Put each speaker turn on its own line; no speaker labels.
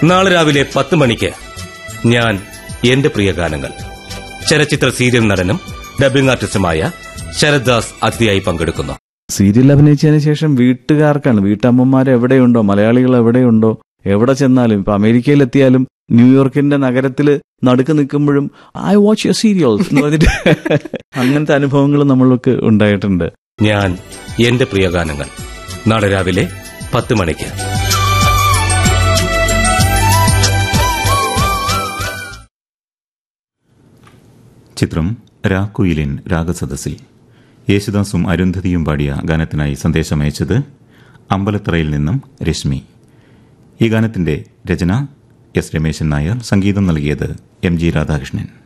നാളെ രാവിലെ പത്ത് മണിക്ക് ഞാൻ എന്റെ പ്രിയ ഗാനങ്ങൾ ചലച്ചിത്ര സീരിയൽ നടനും ഡബിംഗ് ആർട്ടിസ്റ്റുമായ ശരത് ദാസ് അതിഥിയായി പങ്കെടുക്കുന്നു
സീരിയൽ അഭിനയിച്ചതിന് ശേഷം വീട്ടുകാർക്കാണ് വീട്ടമ്മമാർ എവിടെയുണ്ടോ മലയാളികൾ എവിടെയുണ്ടോ എവിടെ ചെന്നാലും ഇപ്പൊ അമേരിക്കയിലെത്തിയാലും ന്യൂയോർക്കിന്റെ നഗരത്തില് നടുക്ക് നിൽക്കുമ്പോഴും ഐ വാച്ച് യുവർ സീരിയൽസ് എന്ന് പറഞ്ഞിട്ട് അങ്ങനത്തെ അനുഭവങ്ങൾ നമ്മൾക്ക് ഉണ്ടായിട്ടുണ്ട്
ഞാൻ എന്റെ പ്രിയ ഗാനങ്ങൾ നാളെ രാവിലെ പത്ത് മണിക്ക്
ചിത്രം രാക്കുയിലിൻ രാഗസദസ്സിൽ യേശുദാസും അരുന്ധതിയും പാടിയ ഗാനത്തിനായി സന്ദേശം അയച്ചത് അമ്പലത്തറയിൽ നിന്നും രശ്മി ഈ ഗാനത്തിന്റെ രചന എസ് രമേശൻ നായർ സംഗീതം നൽകിയത് എം ജി രാധാകൃഷ്ണൻ